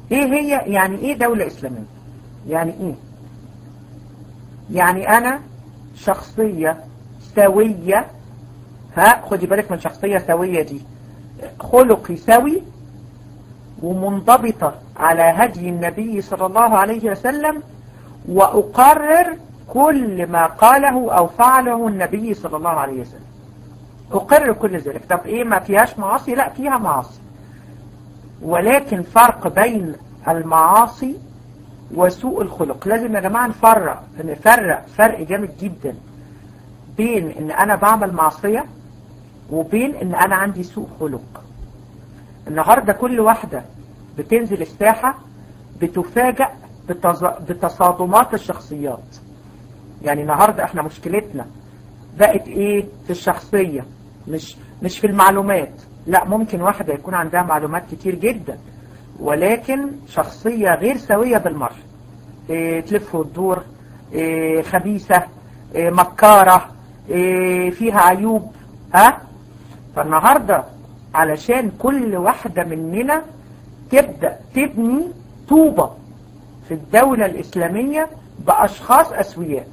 ايه هي يعني ايه دولة اسلامية يعني ايه يعني انا شخصية سوية ها خدي بالك من شخصية سوية دي خلقي سوي ومنضبطة على هدي النبي صلى الله عليه وسلم وأقرر كل ما قاله أو فعله النبي صلى الله عليه وسلم أقرر كل ذلك طب إيه ما فيهاش معاصي لا فيها معاصي ولكن فرق بين المعاصي وسوء الخلق لازم يا جماعة نفرق نفرق فرق جامد جدا بين ان انا بعمل معصية وبين ان انا عندي سوء خلق النهاردة كل واحدة بتنزل الساحة بتفاجأ بتصادمات الشخصيات يعني النهاردة احنا مشكلتنا بقت ايه في الشخصية مش مش في المعلومات لا ممكن واحدة يكون عندها معلومات كتير جدا ولكن شخصية غير سوية بالمرة إيه تلف وتدور إيه خبيثة إيه مكارة إيه فيها عيوب ها فالنهاردة علشان كل واحدة مننا تبدأ تبني طوبة في الدولة الإسلامية بأشخاص أسوياء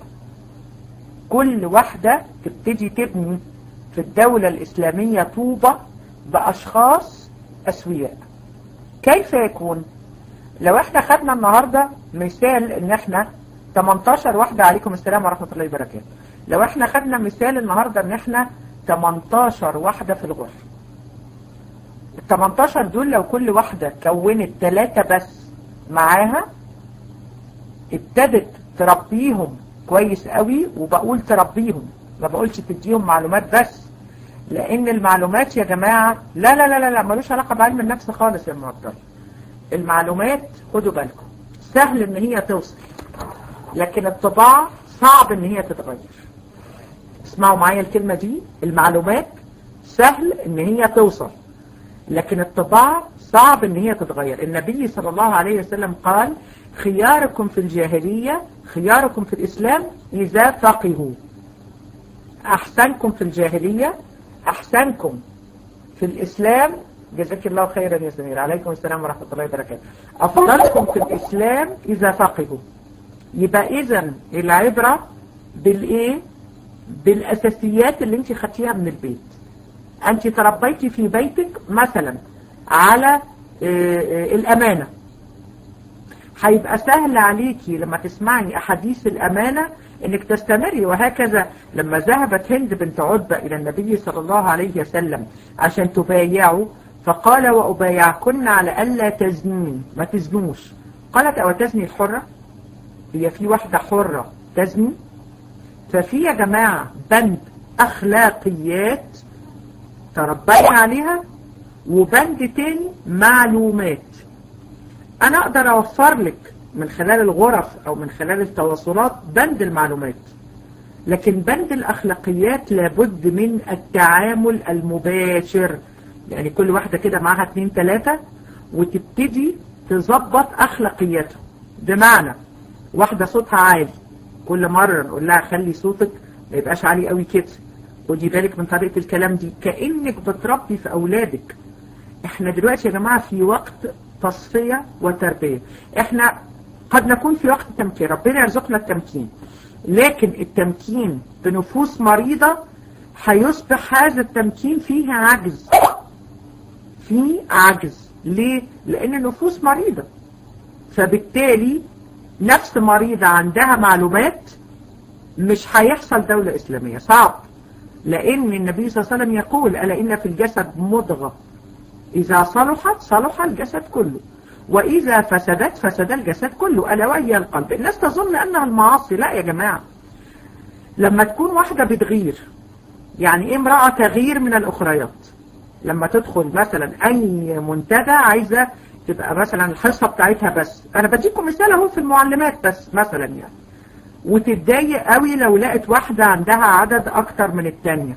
كل واحدة تبتدي تبني في الدولة الإسلامية طوبة بأشخاص أسوياء كيف يكون لو احنا خدنا النهاردة مثال ان احنا 18 واحدة عليكم السلام ورحمة الله وبركاته لو احنا خدنا مثال النهاردة ان احنا 18 واحدة في الغرفة ال 18 دول لو كل واحدة كونت ثلاثة بس معاها ابتدت تربيهم كويس قوي وبقول تربيهم ما بقولش تديهم معلومات بس لان المعلومات يا جماعة لا لا لا لا, لا ملوش علاقة بعلم النفس خالص يا معطل المعلومات خدوا بالكم سهل ان هي توصل لكن الطباع صعب ان هي تتغير اسمعوا معايا الكلمة دي المعلومات سهل ان هي توصل لكن الطباع صعب ان هي تتغير النبي صلى الله عليه وسلم قال خياركم في الجاهلية خياركم في الإسلام إذا فقهوا أحسنكم في الجاهلية أحسنكم في الإسلام جزاك الله خيرا يا سمير عليكم السلام ورحمة الله وبركاته أفضلكم في الإسلام إذا فقهوا يبقى إذا العبرة بالإيه بالأساسيات اللي انت خدتيها من البيت أنت تربيتي في بيتك مثلا على الأمانة هيبقى سهل عليكي لما تسمعي أحاديث الأمانة انك تستمري وهكذا لما ذهبت هند بنت عتبة الى النبي صلى الله عليه وسلم عشان تبايعه فقال وأبايعكن على ألا تزنين ما تزنوش قالت أو تزني الحرة هي في واحدة حرة تزني ففي يا جماعة بند أخلاقيات تربينا عليها وبند تاني معلومات أنا أقدر أوفر لك من خلال الغرف أو من خلال التواصلات بند المعلومات لكن بند الأخلاقيات لابد من التعامل المباشر يعني كل واحدة كده معاها اتنين تلاتة وتبتدي تظبط أخلاقياتها بمعنى واحدة صوتها عالي كل مرة نقول لها خلي صوتك ما يبقاش عالي قوي كده ودي بالك من طريقة الكلام دي كأنك بتربي في أولادك احنا دلوقتي يا جماعة في وقت تصفية وتربية احنا قد نكون في وقت تمكين ربنا يرزقنا التمكين لكن التمكين بنفوس مريضة هيصبح هذا التمكين فيه عجز فيه عجز ليه؟ لأن النفوس مريضة فبالتالي نفس مريضة عندها معلومات مش هيحصل دولة إسلامية صعب لأن النبي صلى الله عليه وسلم يقول ألا إن في الجسد مضغة إذا صلحت صلح الجسد كله وإذا فسدت فسد الجسد كله ألا وهي القلب الناس تظن أنها المعاصي لا يا جماعة لما تكون واحدة بتغير يعني إيه امرأة تغيير من الأخريات لما تدخل مثلا أي منتدى عايزة تبقى مثلا الحصة بتاعتها بس أنا بديكم مثال اهو في المعلمات بس مثلا يعني وتتضايق قوي لو لقت واحدة عندها عدد أكتر من التانية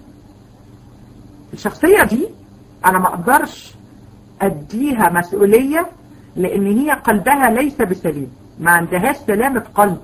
الشخصية دي أنا ما أقدرش أديها مسؤولية لأن هي قلبها ليس بسليم ما عندهاش سلامة قلب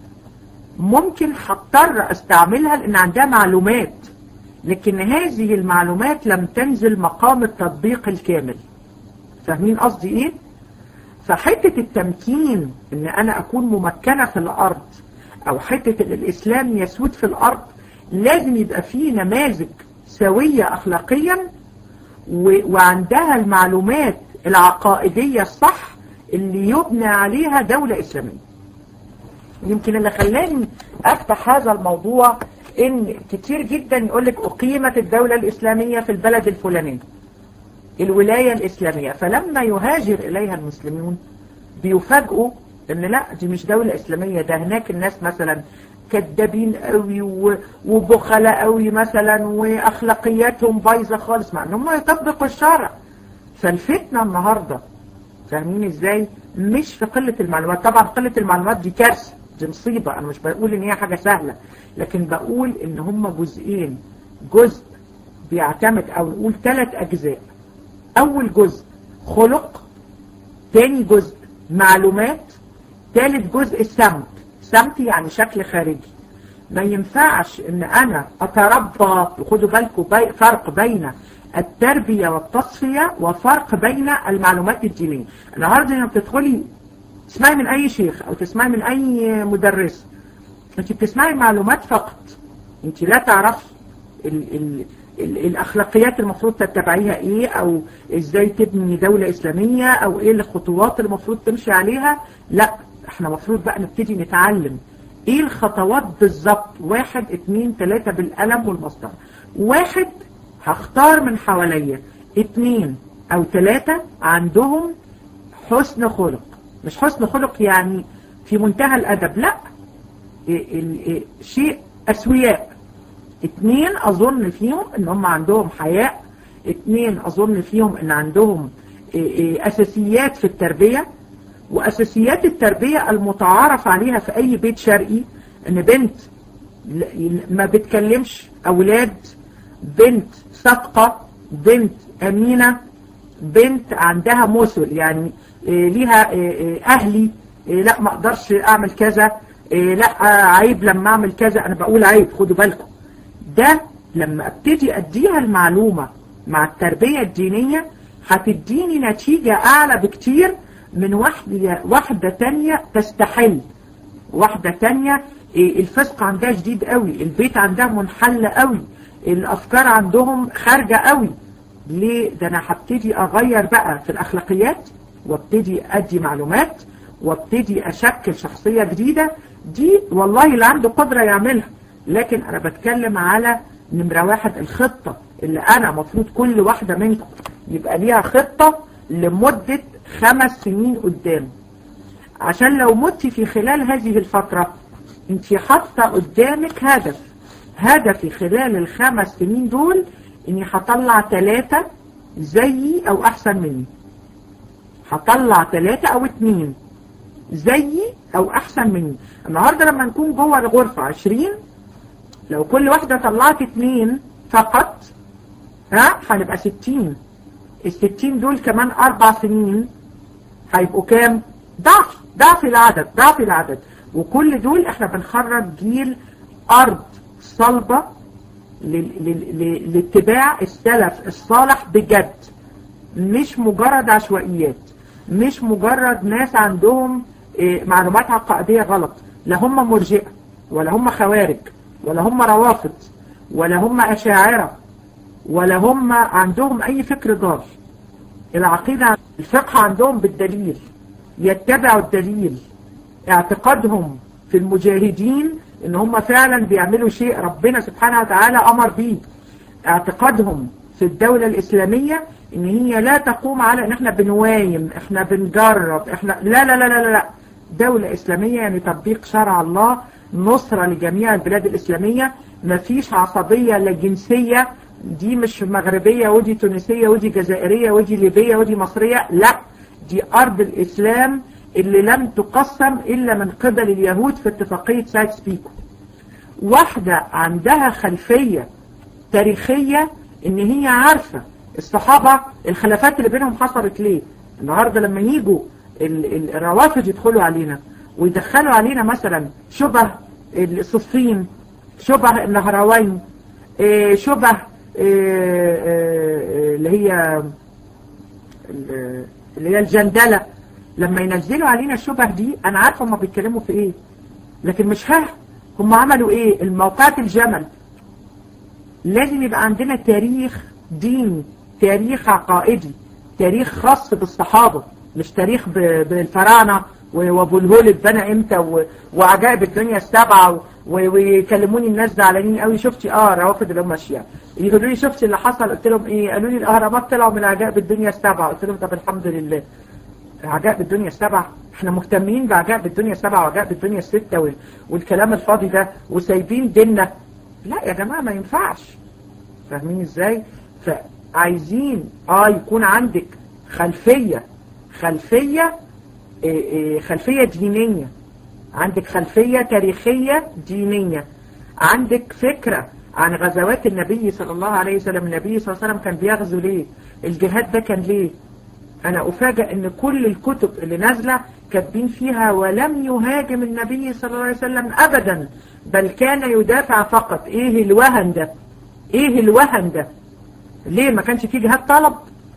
ممكن هضطر استعملها لأن عندها معلومات لكن هذه المعلومات لم تنزل مقام التطبيق الكامل فاهمين قصدي ايه فحتة التمكين ان انا اكون ممكنة في الارض او حتة ان الاسلام يسود في الارض لازم يبقى فيه نماذج سوية اخلاقيا وعندها المعلومات العقائدية الصح اللي يبنى عليها دولة اسلامية يمكن اللي خلاني افتح هذا الموضوع ان كتير جدا يقولك اقيمت الدولة الاسلامية في البلد الفلاني الولاية الاسلامية فلما يهاجر اليها المسلمون بيفاجئوا ان لا دي مش دولة اسلامية ده هناك الناس مثلا كدابين قوي وبخلاء قوي مثلا واخلاقياتهم بايظة خالص مع انهم يطبقوا الشرع فالفتنة النهاردة فاهمين ازاي مش في قلة المعلومات طبعا قلة المعلومات دي كارثة دي مصيبة انا مش بقول ان هي حاجة سهلة لكن بقول ان هم جزئين جزء بيعتمد او نقول ثلاث اجزاء اول جزء خلق تاني جزء معلومات ثالث جزء سمت سمت يعني شكل خارجي ما ينفعش ان انا اتربى وخدوا بالكم بي فرق بين التربية والتصفية وفرق بين المعلومات الدينية النهاردة لما بتدخلي تسمعي من اي شيخ او تسمعي من اي مدرس انت بتسمعي معلومات فقط انت لا تعرفي ال ال ال الاخلاقيات المفروض تتبعيها ايه او ازاي تبني دولة اسلامية او ايه الخطوات المفروض تمشي عليها لا احنا مفروض بقى نبتدي نتعلم ايه الخطوات بالظبط واحد اتنين تلاتة بالقلم والمسطرة واحد هختار من حواليا اتنين او تلاتة عندهم حسن خلق مش حسن خلق يعني في منتهى الادب لا شيء اسوياء اتنين اظن فيهم ان هم عندهم حياء اتنين اظن فيهم ان عندهم اساسيات في التربية واساسيات التربية المتعارف عليها في اي بيت شرقي ان بنت ما بتكلمش اولاد بنت صادقة بنت امينة بنت عندها مثل يعني ليها اهلي لا ما اقدرش اعمل كذا لا عيب لما اعمل كذا انا بقول عيب خدوا بالكم ده لما ابتدي اديها المعلومة مع التربية الدينية هتديني نتيجة اعلى بكتير من واحدة, واحدة تانية تستحل واحدة تانية الفسق عندها شديد قوي البيت عندها منحل قوي الافكار عندهم خارجة قوي ليه ده انا هبتدي اغير بقى في الاخلاقيات وابتدي ادي معلومات وابتدي اشكل شخصية جديدة دي والله اللي عنده قدرة يعملها لكن انا بتكلم على نمرة واحد الخطة اللي انا مفروض كل واحدة منكم يبقى ليها خطة لمدة خمس سنين قدام عشان لو مت في خلال هذه الفترة انت حاطة قدامك هدف هدفي خلال الخمس سنين دول اني هطلع ثلاثة زيي او احسن مني هطلع ثلاثة او اتنين زيي او احسن مني النهاردة لما نكون جوه الغرفة عشرين لو كل واحدة طلعت اتنين فقط ها هنبقى ستين الستين دول كمان اربع سنين هيبقوا كام ضعف ضعف العدد ضعف العدد وكل دول احنا بنخرج جيل ارض صلبة لاتباع السلف الصالح بجد مش مجرد عشوائيات مش مجرد ناس عندهم معلومات عقائدية غلط لا هم مرجئة ولا هم خوارج ولا هم روافض ولا هم أشاعرة ولا هم عندهم أي فكر ضار العقيدة الفقه عندهم بالدليل يتبعوا الدليل اعتقادهم في المجاهدين ان هم فعلا بيعملوا شيء ربنا سبحانه وتعالى امر بيه اعتقادهم في الدولة الاسلامية ان هي لا تقوم على ان احنا بنوايم احنا بنجرب احنا لا لا لا لا لا دولة اسلامية يعني تطبيق شرع الله نصرة لجميع البلاد الاسلامية مفيش عصبية لا جنسية دي مش مغربية ودي تونسية ودي جزائرية ودي ليبية ودي مصرية لا دي ارض الاسلام اللي لم تقسم إلا من قبل اليهود في اتفاقية سايكس بيكو واحدة عندها خلفية تاريخية ان هي عارفة الصحابة الخلافات اللي بينهم حصلت ليه النهاردة لما يجوا الروافد يدخلوا علينا ويدخلوا علينا مثلا شبه الصفين شبه النهروين شبه اللي هي اللي هي الجندلة لما ينزلوا علينا الشبه دي انا عارفه هم بيتكلموا في ايه لكن مش ها هم عملوا ايه الموقعات الجمل لازم يبقى عندنا تاريخ ديني تاريخ عقائدي تاريخ خاص بالصحابة مش تاريخ ب- بالفراعنة و- وابو الهول اتبنى امتى و- وعجائب الدنيا السبعة و- و- ويكلموني الناس زعلانين قوي شفتي اه روافد اللي هم الشيعة يقولوا لي شفتي اللي حصل قلت لهم ايه قالوا لي الاهرامات طلعوا من عجائب الدنيا السبعة قلت لهم طب الحمد لله عجائب الدنيا السبعة احنا مهتمين بعجائب الدنيا السبعة وعجائب الدنيا الستة وال- والكلام الفاضي ده وسايبين ديننا لا يا جماعة ما ينفعش فاهمين ازاي فعايزين اه يكون عندك خلفية خلفية إيه إيه خلفية دينية عندك خلفية تاريخية دينية عندك فكرة عن غزوات النبي صلى الله عليه وسلم النبي صلى الله عليه وسلم كان بيغزو ليه الجهاد ده كان ليه انا افاجئ ان كل الكتب اللي نازلة كاتبين فيها ولم يهاجم النبي صلى الله عليه وسلم ابدا بل كان يدافع فقط ايه الوهن ده ايه الوهن ده ليه ما كانش فيه جهاد طلب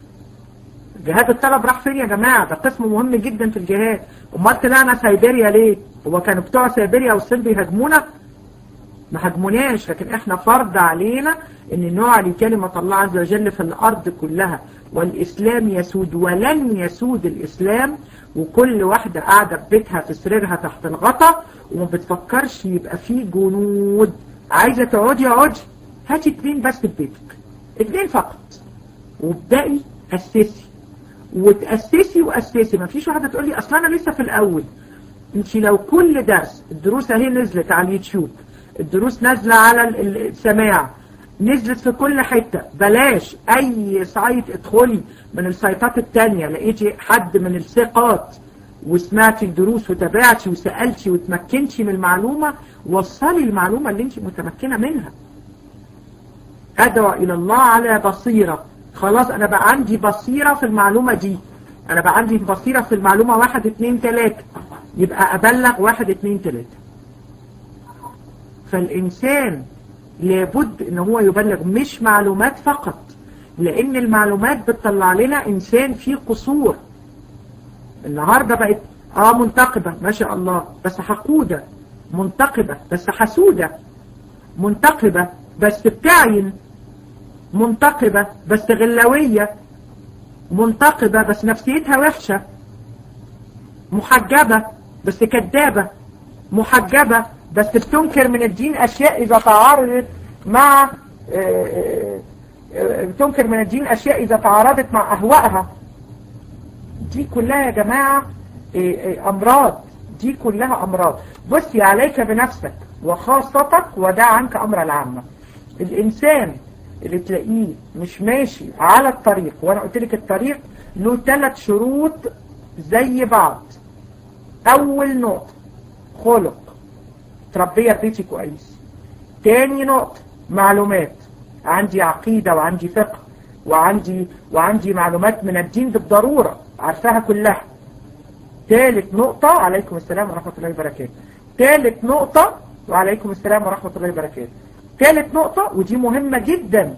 جهاد الطلب راح فين يا جماعة ده قسم مهم جدا في الجهاد امال طلعنا سيبيريا ليه هو كانوا بتوع سيبيريا والصين بيهاجمونا ما هاجموناش لكن احنا فرض علينا ان نعلي كلمة الله عز وجل في الارض كلها والاسلام يسود ولن يسود الاسلام وكل واحدة قاعدة في بيتها في سريرها تحت الغطا وما بتفكرش يبقى في جنود عايزة تقعدي اقعدي هاتي اتنين بس في بيتك اتنين فقط وابدأي اسسي وتأسسي وأسسي ما فيش واحدة تقول لي أصلا أنا لسه في الأول انت لو كل درس الدروس اهي نزلت على اليوتيوب الدروس نازلة على ال- ال- السماع نزلت في كل حتة بلاش أي سايت ادخلي من السايتات التانية لقيتي حد من الثقات وسمعتي الدروس وتابعتي وسألتي وتمكنتي من المعلومة وصلي المعلومة اللي انت متمكنة منها أدعو إلى الله على بصيرة خلاص أنا بقى عندي بصيرة في المعلومة دي أنا بقى عندي بصيرة في المعلومة واحد اتنين تلاتة يبقى أبلغ واحد اتنين تلاتة فالإنسان لابد إن هو يبلغ مش معلومات فقط لأن المعلومات بتطلع لنا إنسان فيه قصور النهاردة بقت آه منتقبة ما شاء الله بس حقودة منتقبة بس حسودة منتقبة بس بتعين منتقبة بس غلاوية منتقبة بس نفسيتها وحشة محجبة بس كذابة محجبة بس بتنكر من الدين أشياء إذا تعارضت مع آه، آه، آه، بتنكر من الدين أشياء إذا تعارضت مع أهوائها دي كلها يا جماعة آه، آه، أمراض دي كلها أمراض بصي عليك بنفسك وخاصتك ودع عنك أمر العامة الإنسان اللي تلاقيه مش ماشي على الطريق وأنا قلت لك الطريق له ثلاث شروط زي بعض أول نقطة خلق تربية بيتي كويس تاني نقطة معلومات عندي عقيدة وعندي فقه وعندي وعندي معلومات من الدين بالضرورة عارفاها كلها ثالث نقطة عليكم السلام ورحمة الله وبركاته ثالث نقطة وعليكم السلام ورحمة الله وبركاته ثالث نقطة ودي مهمة جدا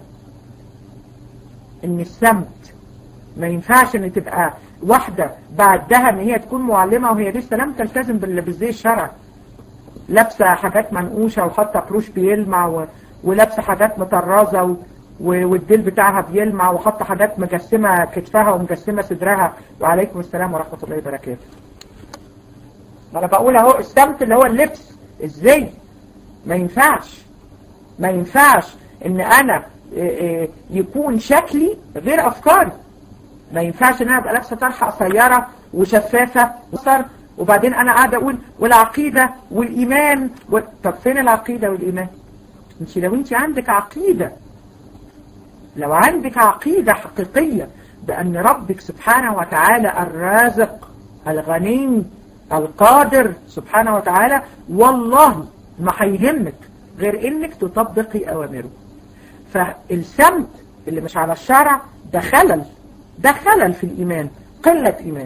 ان السمت ما ينفعش ان تبقى واحدة بعدها ان هي تكون معلمة وهي لسه لم تلتزم بال- بالزي الشرعي لابسة حاجات منقوشة وحاطة كروش بيلمع و... ولابسة حاجات مطرزة و... و... والديل بتاعها بيلمع وحاطة حاجات مجسمة كتفها ومجسمة صدرها وعليكم السلام ورحمة الله وبركاته ما انا بقول اهو السمت اللي هو اللبس ازاي ما ينفعش ما ينفعش ان انا إيه إيه يكون شكلي غير افكاري ما ينفعش ان انا ابقى لابسه طرحه قصيره وشفافه وصر وبعدين انا قاعده اقول والعقيده والايمان و... طب فين العقيده والايمان انت لو انت عندك عقيده لو عندك عقيده حقيقيه بان ربك سبحانه وتعالى الرازق الغني القادر سبحانه وتعالى والله ما هيهمك غير انك تطبقي اوامره فالسمت اللي مش على الشرع ده خلل ده خلل في الإيمان قلة إيمان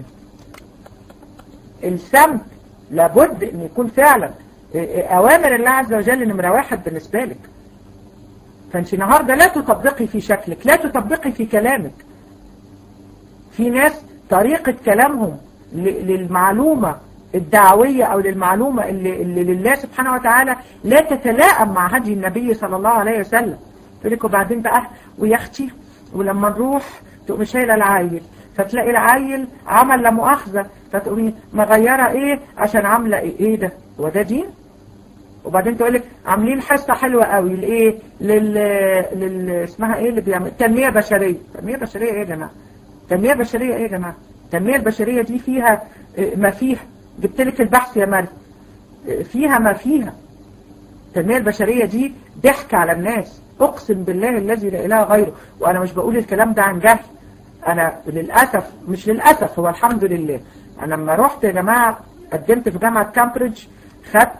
السمت لابد أن يكون فعلا أوامر الله عز وجل نمرة واحد بالنسبة لك فانت النهاردة لا تطبقي في شكلك لا تطبقي في كلامك في ناس طريقة كلامهم للمعلومة الدعوية او للمعلومة اللي, اللي لله سبحانه وتعالى لا تتلائم مع هدي النبي صلى الله عليه وسلم تقول لك وبعدين بقى ويا اختي ولما نروح تقوم شايله العيل فتلاقي العيل عمل لا مؤاخذه فتقومي مغيره ايه عشان عامله ايه ايه ده هو ده دين وبعدين تقول لك عاملين حصه حلوه قوي لايه لل... لل اسمها ايه اللي بيعمل تنميه بشريه تنميه بشريه ايه يا جماعه تنميه بشريه ايه يا جماعه التنميه البشريه دي فيها ما فيها جبت لك البحث يا مريم فيها ما فيها التنميه البشريه دي ضحك على الناس اقسم بالله الذي لا اله غيره وانا مش بقول الكلام ده عن جهل انا للاسف مش للاسف هو الحمد لله انا لما رحت يا جماعه قدمت في جامعه كامبريدج خدت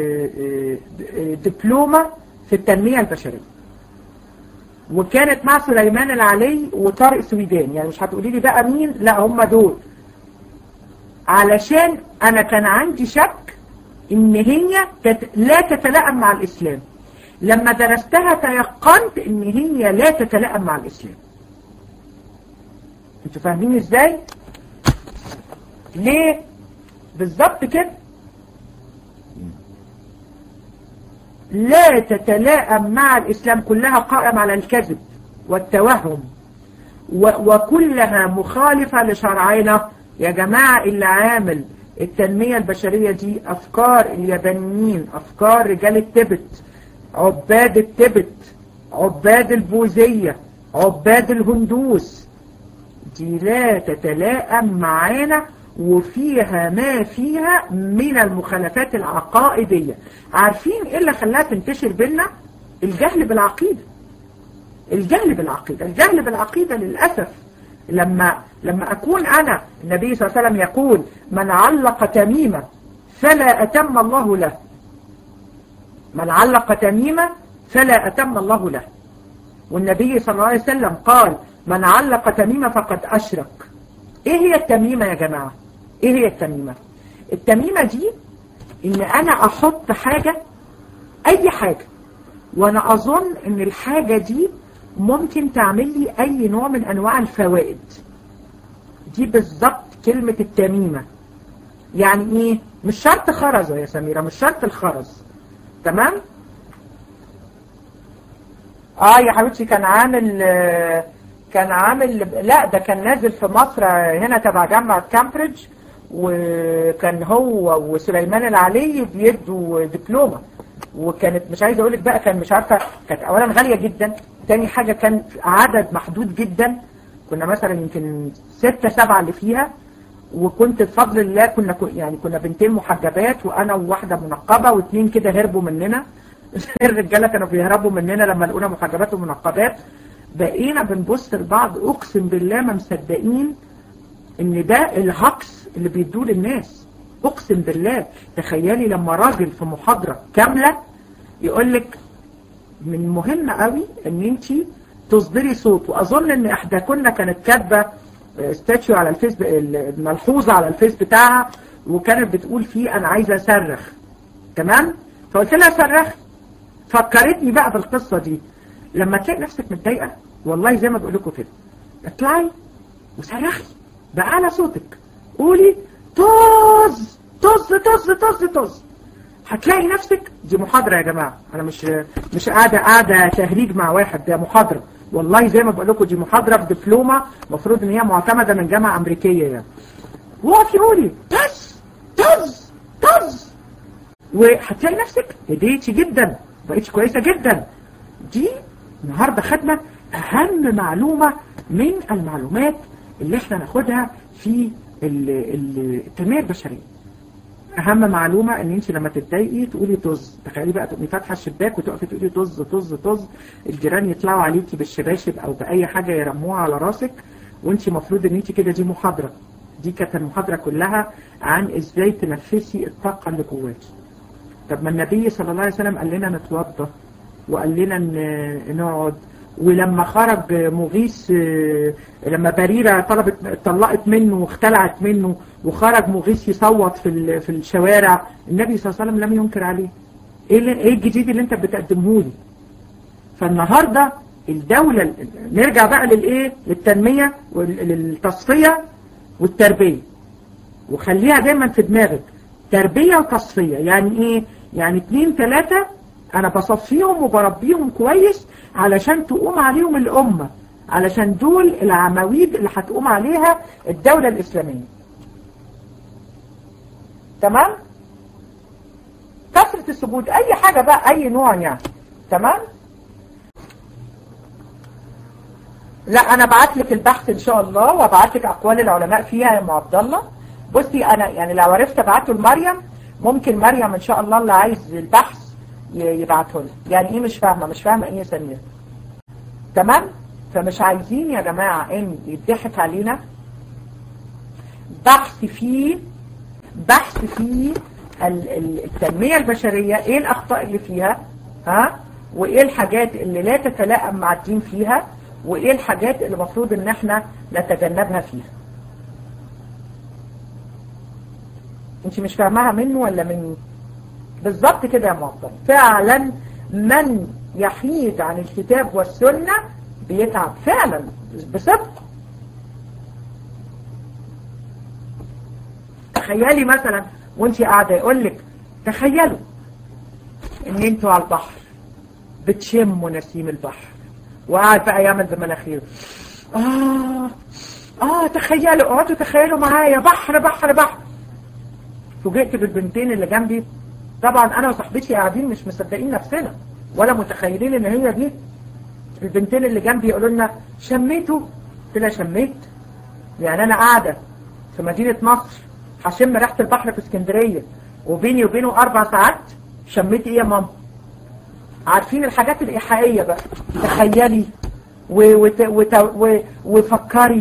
دبلومه في التنميه البشريه وكانت مع سليمان العلي وطارق سويدان يعني مش هتقولي لي بقى مين لا هم دول علشان انا كان عندي شك ان هي لا تتلائم مع الاسلام لما درستها تيقنت ان هي لا تتلائم مع الاسلام انتوا فاهمين ازاي ليه بالظبط كده لا تتلائم مع الاسلام كلها قائم على الكذب والتوهم وكلها مخالفة لشرعنا يا جماعة اللي عامل التنمية البشرية دي افكار اليابانيين افكار رجال التبت عباد التبت عباد البوذية عباد الهندوس دي لا تتلائم معانا وفيها ما فيها من المخالفات العقائدية عارفين ايه اللي خلاها تنتشر بينا الجهل بالعقيدة الجهل بالعقيدة الجهل بالعقيدة للأسف لما لما أكون أنا النبي صلى الله عليه وسلم يقول من علق تميمة فلا أتم الله له من علق تميمة فلا أتم الله له والنبي صلى الله عليه وسلم قال من علق تميمة فقد أشرك إيه هي التميمة يا جماعة إيه هي التميمة التميمة دي إن أنا أحط حاجة أي حاجة وأنا أظن إن الحاجة دي ممكن تعمل لي أي نوع من أنواع الفوائد دي بالظبط كلمة التميمة يعني إيه مش شرط خرزة يا سميرة مش شرط الخرز تمام اه يا حبيبتي كان عامل كان عامل لا ده كان نازل في مصر هنا تبع جامعة كامبريدج وكان هو وسليمان العلي بيدوا دبلومة وكانت مش عايزه اقول لك بقى كان مش عارفه كانت اولا غاليه جدا تاني حاجه كان عدد محدود جدا كنا مثلا يمكن ستة سبعة اللي فيها وكنت بفضل الله كنا يعني كنا بنتين محجبات وانا وواحده منقبه واثنين كده هربوا مننا الرجاله كانوا بيهربوا مننا لما لقونا محجبات ومنقبات بقينا بنبص لبعض اقسم بالله ما مصدقين ان ده الهكس اللي بيدوه للناس اقسم بالله تخيلي لما راجل في محاضره كامله يقول لك من مهم قوي ان انت تصدري صوت واظن ان احداكن كانت كاتبه ستاتيو على الفيس ملحوظه على الفيس بتاعها وكانت بتقول فيه انا عايزه اصرخ تمام فقلت لها صرخ فكرتني بقى بالقصه دي لما تلاقي نفسك متضايقه والله زي ما بقول لكم كده اطلعي وصرخي بأعلى صوتك قولي طز طز طز طز طز هتلاقي نفسك دي محاضرة يا جماعة انا مش مش قاعدة قاعدة تهريج مع واحد ده محاضرة والله زي ما بقول لكم دي محاضرة بدبلومة المفروض ان هي معتمدة من جامعة امريكية يعني وقفي قولي طز طز طز وهتلاقي نفسك هديتي جدا بقيتش كويسة جدا دي النهاردة خدنا اهم معلومة من المعلومات اللي احنا ناخدها في التنمية البشرية اهم معلومة ان انت لما تتضايقي تقولي طز تخيلي بقى تقومي فاتحه الشباك وتقفي تقولي طز طز طز الجيران يطلعوا عليكي بالشباشب او باي حاجة يرموها على راسك وانت المفروض ان انت كده دي محاضرة دي كانت المحاضرة كلها عن ازاي تنفسي الطاقة اللي جواكي طب ما النبي صلى الله عليه وسلم قال لنا نتوضى وقال لنا نقعد ولما خرج مغيث لما بريرة طلبت طلقت منه واختلعت منه وخرج مغيث يصوت في في الشوارع النبي صلى الله عليه وسلم لم ينكر عليه ايه ايه الجديد اللي انت بتقدمه لي فالنهارده الدولة نرجع بقى للايه للتنمية وللتصفية والتربية وخليها دايما في دماغك تربية وتصفية يعني ايه يعني اتنين تلاتة انا بصفيهم وبربيهم كويس علشان تقوم عليهم الامة علشان دول العواميد اللي هتقوم عليها الدولة الاسلامية تمام كثرة السجود اي حاجة بقى اي نوع يعني تمام لا انا بعت لك البحث ان شاء الله وابعت لك اقوال العلماء فيها يا ام عبد الله بصي انا يعني لو عرفت ابعته لمريم ممكن مريم ان شاء الله اللي عايز البحث يبعته لي يعني ايه مش فاهمه مش فاهمه ايه يا سمير تمام فمش عايزين يا جماعه ان يضحك علينا بحث فيه بحث فيه التنميه البشريه ايه الاخطاء اللي فيها ها وايه الحاجات اللي لا تتلائم مع الدين فيها وايه الحاجات اللي المفروض ان احنا نتجنبها فيها انت مش فاهمها منه ولا مني بالظبط كده يا معطل فعلا من يحيد عن الكتاب والسنة بيتعب فعلا بصدق تخيلي مثلا وانت قاعدة يقول لك تخيلوا ان انتوا على البحر بتشموا نسيم البحر وقاعد بقى يعمل بمناخيره اه اه تخيلوا اقعدوا تخيلوا معايا بحر بحر بحر فوجئت بالبنتين اللي جنبي طبعا انا وصاحبتي قاعدين مش مصدقين نفسنا ولا متخيلين ان هي دي البنتين اللي جنبي يقولوا لنا شميتوا قلت لها شميت يعني انا قاعده في مدينه نصر هشم ريحه البحر في اسكندريه وبيني وبينه اربع ساعات شميت ايه يا ماما عارفين الحاجات الايحائيه بقى تخيلي وفكري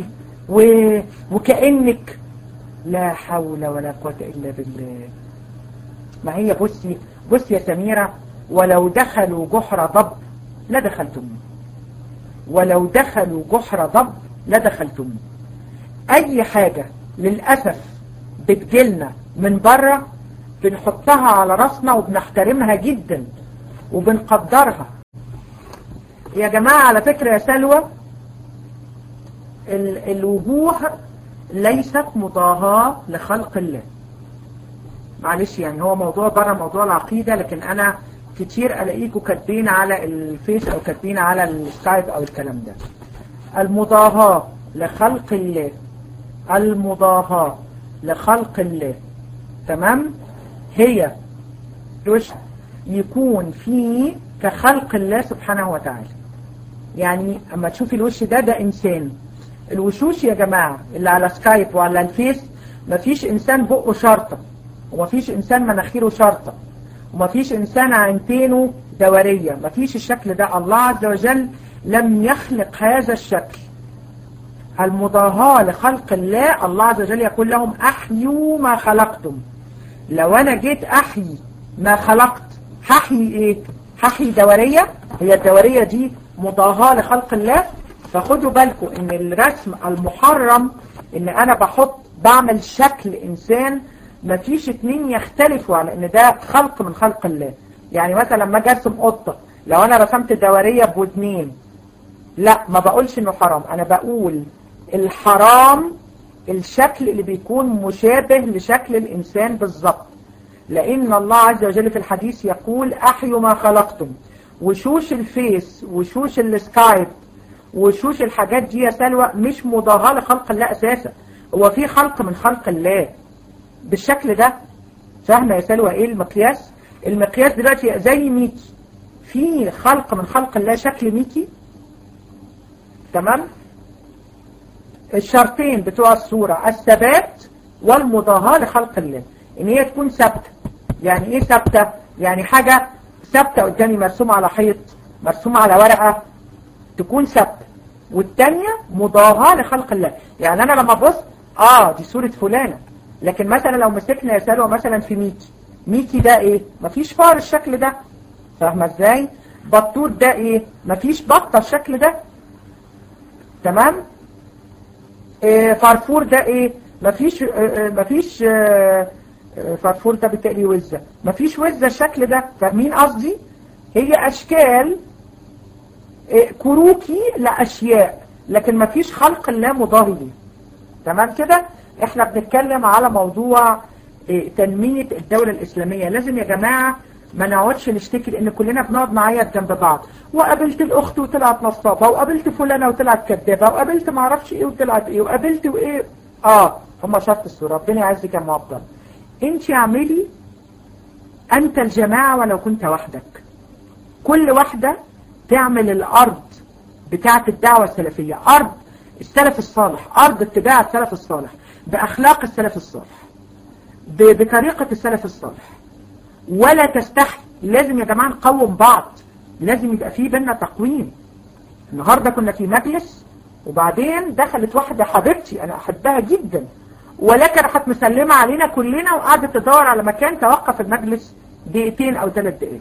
وكانك لا حول ولا قوة إلا بالله ما هي بصي بصي يا سميرة ولو دخلوا جحر ضب لدخلتم ولو دخلوا جحر ضب لدخلتم أي حاجة للأسف بتجيلنا من بره بنحطها على راسنا وبنحترمها جدا وبنقدرها يا جماعة على فكرة يا سلوى الوجوه ليست مضاهاة لخلق الله معلش يعني هو موضوع بره موضوع العقيدة لكن أنا كتير ألاقيكم كاتبين على الفيس أو كاتبين على السكايب أو الكلام ده المضاهاة لخلق الله المضاهاة لخلق الله تمام هي وش يكون فيه كخلق الله سبحانه وتعالى يعني اما تشوفي الوش ده ده انسان الوشوش يا جماعة اللي على سكايب وعلى الفيس مفيش انسان بقه شرطة ومفيش انسان مناخيره شرطة ومفيش انسان عينتينه دورية مفيش الشكل ده الله عز وجل لم يخلق هذا الشكل المضاهاة لخلق الله الله عز وجل يقول لهم احيوا ما خلقتم لو انا جيت احيي ما خلقت هحيي ايه هحيي دورية هي الدورية دي مضاهاة لخلق الله فخدوا بالكم ان الرسم المحرم ان انا بحط بعمل شكل انسان مفيش اتنين يختلفوا على ان ده خلق من خلق الله يعني مثلا لما اجي ارسم قطه لو انا رسمت دوريه بودنين لا ما بقولش انه حرام انا بقول الحرام الشكل اللي بيكون مشابه لشكل الانسان بالظبط لان الله عز وجل في الحديث يقول احيوا ما خلقتم وشوش الفيس وشوش السكايب وشوش الحاجات دي يا سلوى مش مضاهاة لخلق الله اساسا هو في خلق من خلق الله بالشكل ده فاهمة يا سلوى ايه المقياس المقياس دلوقتي زي ميكي في خلق من خلق الله شكل ميكي تمام الشرطين بتوع الصورة الثبات والمضاهاة لخلق الله ان هي تكون ثابتة يعني ايه ثابتة يعني حاجة ثابتة قدامي مرسومة على حيط مرسومة على ورقة تكون ثابتة والتانية مضاهاة لخلق الله يعني انا لما ابص اه دي صورة فلانة لكن مثلا لو مسكنا يا سلوى مثلا في ميكي ميكي ده ايه مفيش فار الشكل ده فاهمة ازاي بطوط ده ايه مفيش بطة الشكل ده تمام إيه فرفور ده ايه مفيش إيه مفيش إيه فرفور ده بالتالي وزة مفيش وزة الشكل ده فاهمين قصدي هي اشكال إيه كروكي لاشياء لكن مفيش خلق الله مضاهي تمام كده احنا بنتكلم على موضوع اه تنمية الدولة الإسلامية لازم يا جماعة ما نقعدش نشتكي لان كلنا بنقعد نعيط جنب بعض وقابلت الاخت وطلعت نصابه وقابلت فلانه وطلعت كدابه وقابلت ما اعرفش ايه وطلعت ايه وقابلت وايه اه هم شرط الصوره ربنا يعزك يا معبد انت اعملي انت الجماعه ولو كنت وحدك كل واحده تعمل الارض بتاعه الدعوه السلفيه ارض السلف الصالح ارض اتباع السلف الصالح باخلاق السلف الصالح بطريقه السلف الصالح ولا تستحي لازم يا جماعة نقوم بعض لازم يبقى في بينا تقويم النهاردة كنا في مجلس وبعدين دخلت واحدة حبيبتي أنا أحبها جدا ولكن راحت مسلمة علينا كلنا وقعدت تدور على مكان توقف المجلس دقيقتين أو ثلاث دقائق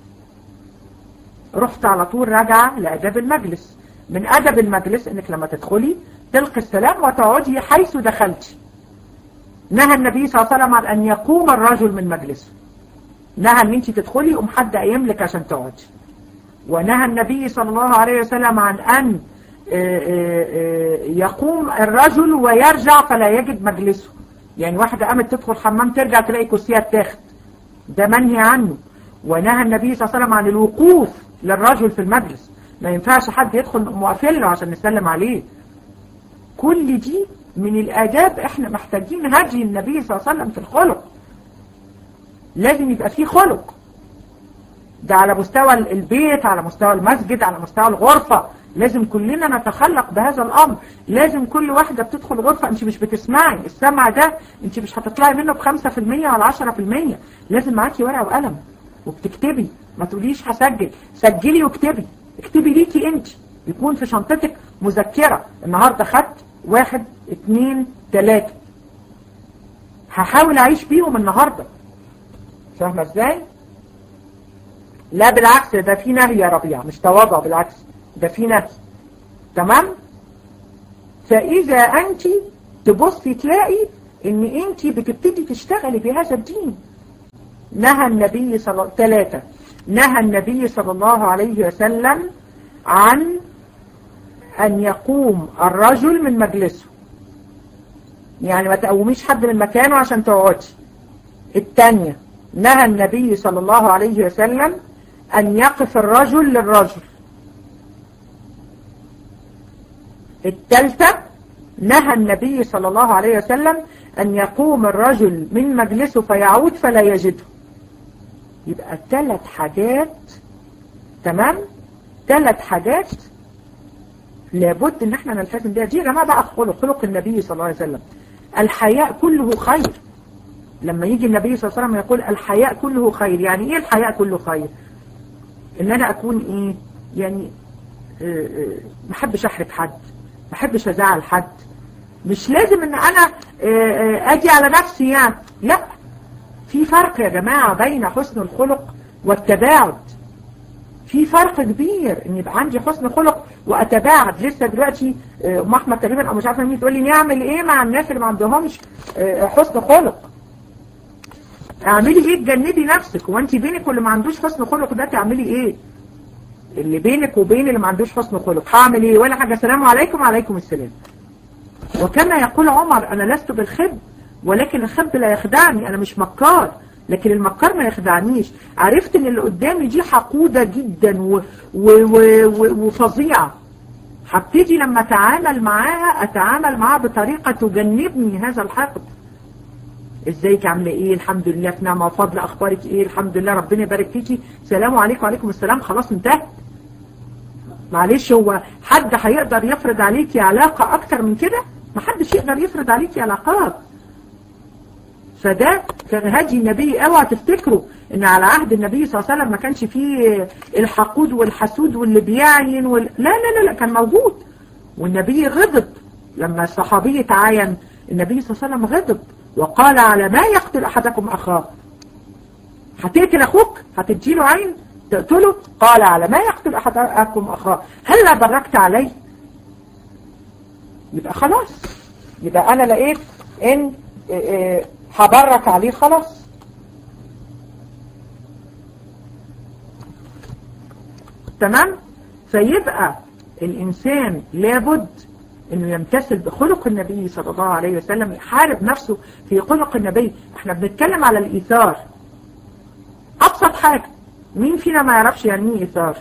رحت على طول راجعة لأداب المجلس من أدب المجلس إنك لما تدخلي تلقي السلام وتقعدي حيث دخلتي نهى النبي صلى الله عليه وسلم عن أن يقوم الرجل من مجلسه نهى ان انت تدخلي يقوم حد قايم لك عشان تقعدي ونهى النبي صلى الله عليه وسلم عن ان يقوم الرجل ويرجع فلا يجد مجلسه يعني واحدة قامت تدخل حمام ترجع تلاقي كرسيها اتاخد ده منهي عنه ونهى النبي صلى الله عليه وسلم عن الوقوف للرجل في المجلس ما ينفعش حد يدخل موقفين له عشان نسلم عليه كل دي من الآداب احنا محتاجين هدي النبي صلى الله عليه وسلم في الخلق لازم يبقى فيه خلق ده على مستوى البيت على مستوى المسجد على مستوى الغرفة لازم كلنا نتخلق بهذا الأمر لازم كل واحدة بتدخل غرفة انت مش بتسمعي السمع ده انت مش هتطلعي منه بخمسة في المية ولا عشرة في المية لازم معاكي ورقة وقلم وبتكتبي ما تقوليش هسجل سجلي واكتبي اكتبي ليكي انت يكون في شنطتك مذكرة النهاردة خدت واحد اتنين تلاتة هحاول اعيش بيهم النهاردة فاهمة ازاي لا بالعكس ده في نهي يا ربيع مش تواضع بالعكس ده في نهي تمام فاذا انت تبصي تلاقي ان انت بتبتدي تشتغلي بهذا الدين نهى النبي صلى الله ثلاثة نهى النبي صلى الله عليه وسلم عن أن يقوم الرجل من مجلسه يعني ما تقوميش حد من مكانه عشان تقعدي الثانية نهى النبي صلى الله عليه وسلم أن يقف الرجل للرجل الثالثة نهى النبي صلى الله عليه وسلم أن يقوم الرجل من مجلسه فيعود فلا يجده يبقى ثلاث حاجات تمام ثلاث حاجات لابد ان احنا نلتزم بيها دي يا جماعه بقى خلق خلق النبي صلى الله عليه وسلم الحياء كله خير لما يجي النبي صلى الله عليه وسلم يقول الحياء كله خير يعني ايه الحياء كله خير ان انا اكون ايه يعني ما احبش احرج حد ما احبش ازعل حد مش لازم ان انا اجي على نفسي يعني لا في فرق يا جماعة بين حسن الخلق والتباعد في فرق كبير ان يبقى عندي حسن خلق واتباعد لسه دلوقتي ام احمد تقريبا او مش عارفه مين تقول لي نعمل ايه مع الناس اللي ما عندهمش حسن خلق اعملي ايه تجنبي نفسك هو انت بينك واللي ما عندوش حسن خلق ده تعملي ايه اللي بينك وبين اللي ما عندوش حسن خلق هعمل ايه ولا حاجه السلام عليكم وعليكم السلام وكما يقول عمر انا لست بالخب ولكن الخب لا يخدعني انا مش مكار لكن المكار ما يخدعنيش عرفت ان اللي قدامي دي حقودة جدا و و و وفظيعة هبتدي لما اتعامل معاها اتعامل معاها بطريقة تجنبني هذا الحقد ازيك عامله ايه الحمد لله في نعمه وفضل اخبارك ايه الحمد لله ربنا يبارك فيكي سلام عليكم وعليكم السلام خلاص انتهت معلش هو حد هيقدر يفرض عليكي علاقة اكتر من كده محدش يقدر يفرض عليكي علاقات فده كان هدي النبي اوعى تفتكروا ان على عهد النبي صلى الله عليه وسلم ما كانش فيه الحقود والحسود واللي بيعين وال... لا لا لا لا كان موجود والنبي غضب لما الصحابي تعاين النبي صلى الله عليه وسلم غضب وقال على ما يقتل احدكم اخاه هتقتل اخوك هتديله عين تقتله قال على ما يقتل احدكم اخاه هل بركت عليه يبقى خلاص يبقى انا لقيت ان هبرك عليه خلاص تمام فيبقى الإنسان لابد انه يمتثل بخلق النبي صلى الله عليه وسلم يحارب نفسه في خلق النبي احنا بنتكلم على الايثار ابسط حاجة مين فينا ما يعرفش يعني ايه ايثار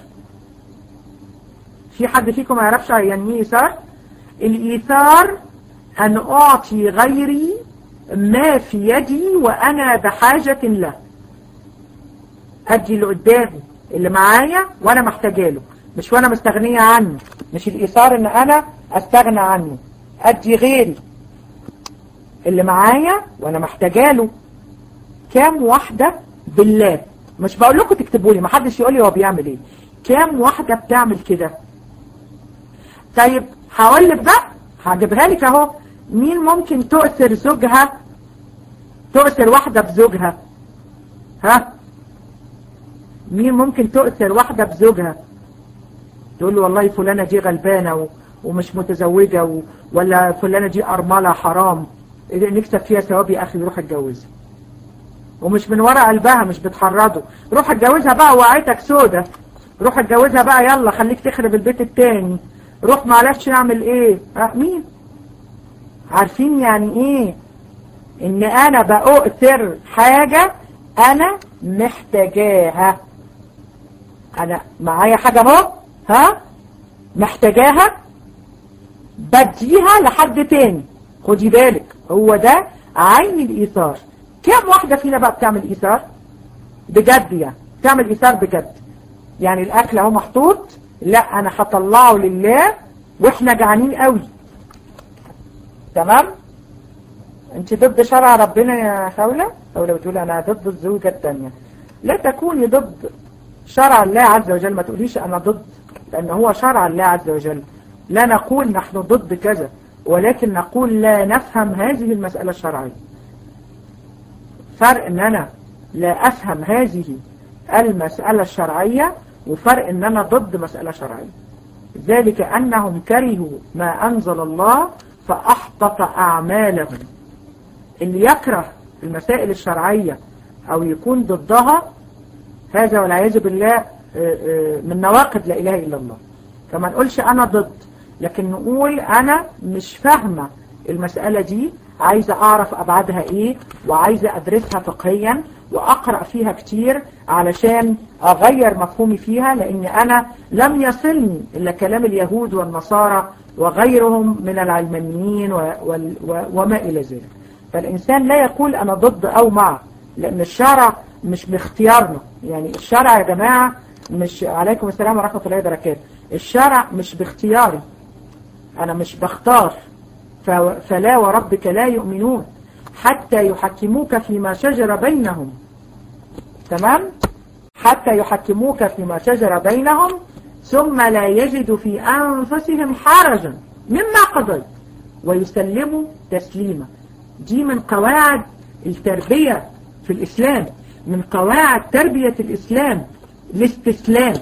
في حد فيكم ما يعرفش يعني ايه ايثار الايثار ان اعطي غيري ما في يدي وانا بحاجة له ادي اللي قدامي اللي معايا وانا محتاجه له مش وانا مستغنية عنه مش الايثار ان انا استغنى عنه ادي غيري اللي معايا وانا محتاجه له كام واحدة بالله مش بقول لكم تكتبوا لي محدش يقول لي هو بيعمل ايه كام واحدة بتعمل كده طيب هقول لك بقى هجيبها لك اهو مين ممكن تؤثر زوجها تؤثر واحدة بزوجها ها مين ممكن تؤثر واحدة بزوجها تقول له والله فلانة دي غلبانة و... ومش متزوجة و... ولا فلانة دي أرملة حرام نكسب فيها ثواب يا أخي روح اتجوزها ومش من ورا قلبها مش بتحرضه روح اتجوزها بقى وعيتك سودة روح اتجوزها بقى يلا خليك تخرب البيت التاني روح معلش اعمل ايه اه مين عارفين يعني ايه ان انا بأؤثر حاجة انا محتاجاها انا معايا حاجة اهو ها محتاجاها بديها لحد تاني خدي بالك هو ده عين الايثار كم واحدة فينا بقى بتعمل ايثار بجد يعني بتعمل ايثار بجد يعني الاكل اهو محطوط لا انا هطلعه لله واحنا جعانين قوي تمام انت ضد شرع ربنا يا خولة خولة بتقول انا ضد الزوجة التانية لا تكوني ضد شرع الله عز وجل ما تقوليش انا ضد لان هو شرع الله عز وجل لا نقول نحن ضد كذا ولكن نقول لا نفهم هذه المسألة الشرعية فرق ان انا لا افهم هذه المسألة الشرعية وفرق ان انا ضد مسألة شرعية ذلك انهم كرهوا ما انزل الله فاحبط اعمالهم اللي يكره المسائل الشرعية او يكون ضدها هذا والعياذ بالله من نواقض لا اله الا الله فما نقولش انا ضد لكن نقول انا مش فاهمة المسألة دي عايزة اعرف ابعادها ايه وعايزة ادرسها فقهيا واقرأ فيها كتير علشان اغير مفهومي فيها لان انا لم يصلني الا كلام اليهود والنصارى وغيرهم من العلمانيين و و و وما الى ذلك فالانسان لا يقول انا ضد او مع لان الشرع مش باختيارنا يعني الشرع يا جماعة مش عليكم السلام ورحمة الله وبركاته الشرع مش باختياري انا مش بختار فلا وربك لا يؤمنون حتى يحكموك فيما شجر بينهم تمام حتى يحكموك فيما شجر بينهم ثم لا يجدوا في أنفسهم حرجا مما قضيت ويسلموا تسليما دي من قواعد التربية في الإسلام من قواعد تربية الإسلام الاستسلام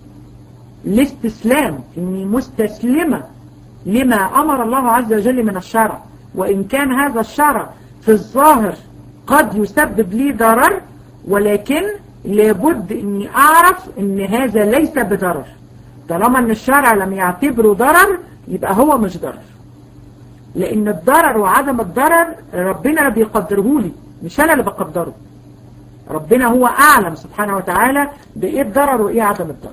الاستسلام إني مستسلمة لما أمر الله عز وجل من الشرع وإن كان هذا الشرع في الظاهر قد يسبب لي ضرر ولكن لابد اني اعرف ان هذا ليس بضرر طالما ان الشرع لم يعتبره ضرر يبقى هو مش ضرر لان الضرر وعدم الضرر ربنا بيقدره لي مش انا اللي بقدره ربنا هو اعلم سبحانه وتعالى بايه الضرر وايه عدم الضرر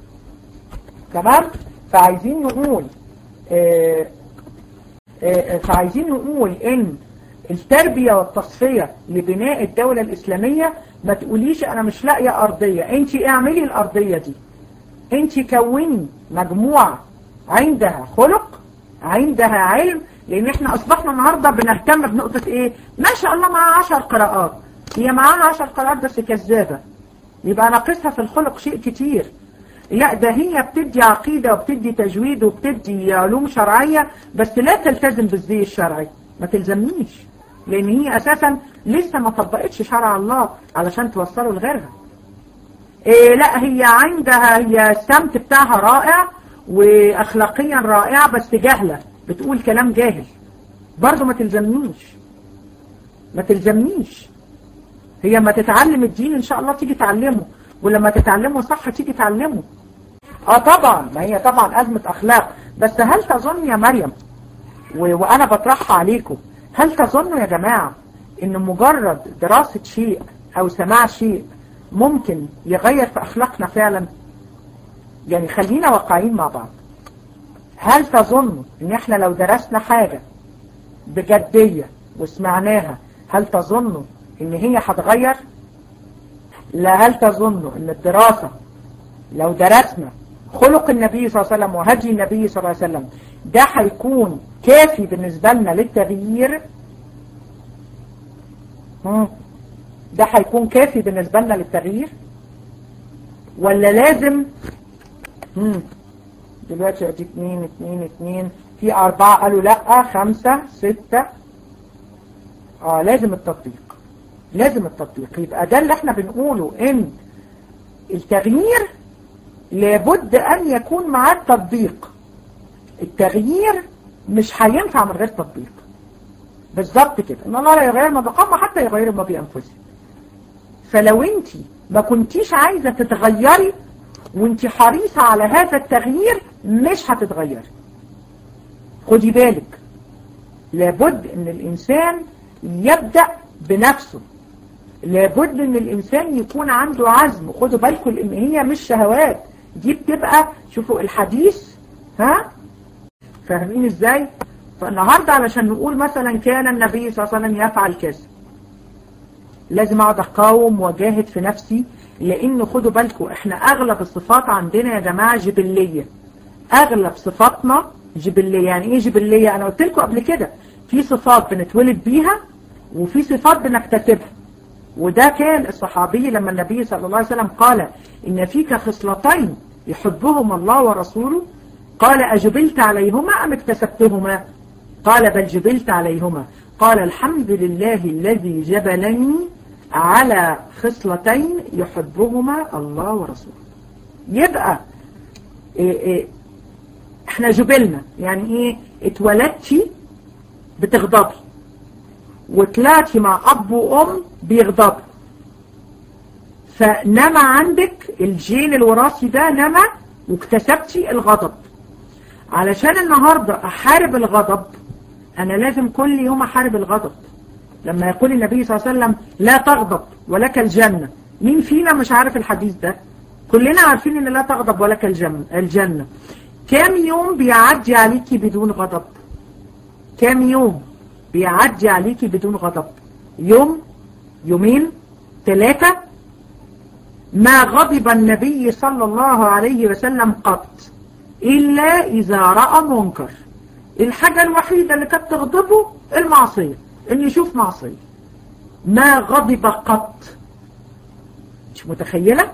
تمام فعايزين نقول آآ آآ فعايزين نقول ان التربية والتصفية لبناء الدولة الإسلامية ما تقوليش أنا مش لاقية أرضية أنت اعملي الأرضية دي أنت كوني مجموعة عندها خلق عندها علم لأن احنا أصبحنا النهاردة بنهتم بنقطة إيه ما شاء الله معاها عشر قراءات هي معاها عشر قراءات بس كذابة يبقى ناقصها في الخلق شيء كتير لا ده هي بتدي عقيدة وبتدي تجويد وبتدي علوم شرعية بس لا تلتزم بالزي الشرعي ما تلزمنيش لان هي اساسا لسه ما طبقتش شرع الله علشان توصله لغيرها إيه لا هي عندها هي السمت بتاعها رائع واخلاقيا رائعة بس جاهلة بتقول كلام جاهل برضه ما تلزمنيش ما تلزمنيش هي ما تتعلم الدين ان شاء الله تيجي تعلمه ولما تتعلمه صح تيجي تعلمه اه طبعا ما هي طبعا ازمة اخلاق بس هل تظن يا مريم و- وأنا بطرحها عليكم هل تظنوا يا جماعة إن مجرد دراسة شيء أو سماع شيء ممكن يغير في أخلاقنا فعلا يعني خلينا واقعين مع بعض هل تظنوا إن إحنا لو درسنا حاجة بجدية وسمعناها هل تظنوا إن هي هتغير لا هل تظنوا إن الدراسة لو درسنا خلق النبي صلى الله عليه وسلم وهدي النبي صلى الله عليه وسلم ده هيكون كافي بالنسبة لنا للتغيير مم. ده هيكون كافي بالنسبة لنا للتغيير ولا لازم مم. دلوقتي ادي اتنين اتنين اتنين في اربعة قالوا لا خمسة ستة اه لازم التطبيق لازم التطبيق يبقى ده اللي احنا بنقوله ان التغيير لابد ان يكون معاه التطبيق التغيير مش هينفع من غير تطبيق بالظبط كده ان الله لا يغير ما بقام حتى يغير ما بانفسهم فلو انت ما كنتيش عايزة تتغيري وانت حريصة على هذا التغيير مش هتتغيري خدي بالك لابد ان الانسان يبدأ بنفسه لابد ان الانسان يكون عنده عزم خدوا بالكم ان هي مش شهوات دي بتبقى شوفوا الحديث ها فاهمين ازاي فالنهاردة علشان نقول مثلا كان النبي صلى الله عليه وسلم يفعل كذا لازم اقعد اقاوم واجاهد في نفسي لان خدوا بالكم احنا اغلب الصفات عندنا يا جماعة جبلية اغلب صفاتنا جبلية يعني ايه جبلية انا قلت لكم قبل كده في صفات بنتولد بيها وفي صفات بنكتسبها وده كان الصحابي لما النبي صلى الله عليه وسلم قال إن فيك خصلتين يحبهما الله ورسوله قال أجبلت عليهما أم اكتسبتهما قال بل جبلت عليهما قال الحمد لله الذي جبلني على خصلتين يحبهما الله ورسوله يبقى إيه إيه احنا جبلنا يعني ايه اتولدتي بتغضبي وطلعتي مع اب وام بيغضبوا فنما عندك الجين الوراثي ده نما واكتسبتي الغضب علشان النهاردة احارب الغضب انا لازم كل يوم احارب الغضب لما يقول النبي صلى الله عليه وسلم لا تغضب ولك الجنة مين فينا مش عارف الحديث ده كلنا عارفين ان لا تغضب ولك الجنة, الجنة. كام يوم بيعدي عليكي بدون غضب كام يوم بيعدي عليكي بدون غضب يوم يومين ثلاثة ما غضب النبي صلى الله عليه وسلم قط إلا إذا رأى منكر الحاجة الوحيدة اللي كانت تغضبه المعصية إن يشوف معصية ما غضب قط مش متخيلة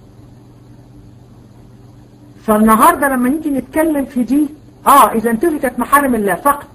فالنهاردة لما نيجي نتكلم في دي اه اذا انتهكت محارم الله فقط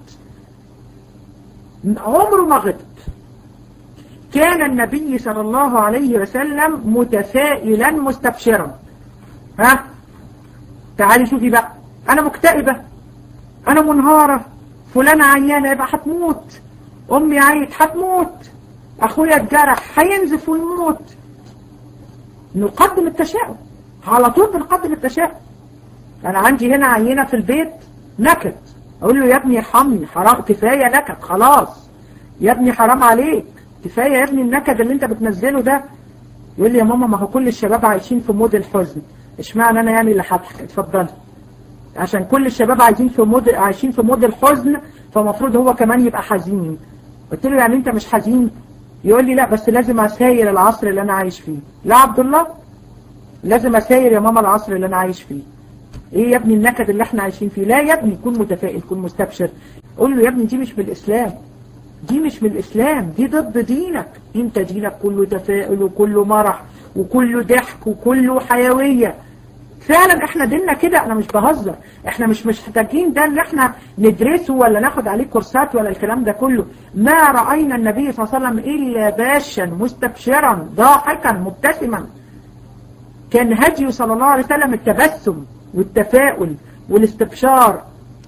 عمره ما غضب كان النبي صلى الله عليه وسلم متفائلا مستبشرا ها تعالي شوفي بقى انا مكتئبة انا منهارة فلانة عيانة يبقى هتموت امي عيت هتموت اخويا اتجرح هينزف ويموت نقدم التشاؤم على طول بنقدم التشاؤم انا عندي هنا عينة في البيت نكد اقول له يا ابني ارحمني حرام كفاية نكد خلاص يا ابني حرام عليك كفاية يا ابني النكد اللي انت بتنزله ده يقول لي يا ماما ما هو كل الشباب عايشين في مود الحزن اشمعنى انا يعني اللي هضحك اتفضل عشان كل الشباب عايزين في مود عايشين في مود الحزن فمفروض هو كمان يبقى حزين قلت له يعني انت مش حزين يقول لي لا بس لازم اساير العصر اللي انا عايش فيه لا عبد الله لازم اساير يا ماما العصر اللي انا عايش فيه ايه يا ابني النكد اللي احنا عايشين فيه لا يا ابني كن متفائل كن مستبشر قول له يا ابني دي مش من الاسلام دي مش من الاسلام دي ضد دينك انت دينك كله تفاؤل وكله مرح وكله ضحك وكله حيوية فعلا احنا ديننا كده انا مش بهزر احنا مش مش محتاجين ده ان احنا ندرسه ولا ناخد عليه كورسات ولا الكلام ده كله ما رأينا النبي صلى الله عليه وسلم الا باشا مستبشرا ضاحكا مبتسما كان هديه صلى الله عليه وسلم التبسم والتفاؤل والاستبشار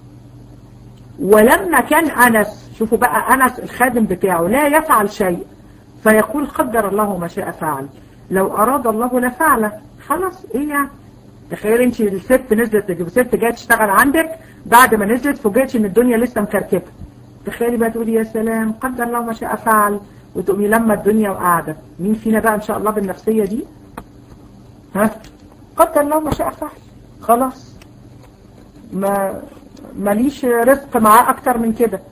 ولما كان أنس شوفوا بقى أنس الخادم بتاعه لا يفعل شيء فيقول قدر الله ما شاء فعل لو أراد الله لفعله خلاص إيه يعني تخيل انت الست نزلت الست جايه تشتغل عندك بعد ما نزلت فوجئتي ان الدنيا لسه مكركبه تخيلي بقى تقولي يا سلام قدر الله ما شاء فعل وتقومي لما الدنيا وقاعده مين فينا بقى ان شاء الله بالنفسيه دي ها قدر الله ما شاء فعل خلاص ما ماليش رزق معاه اكتر من كده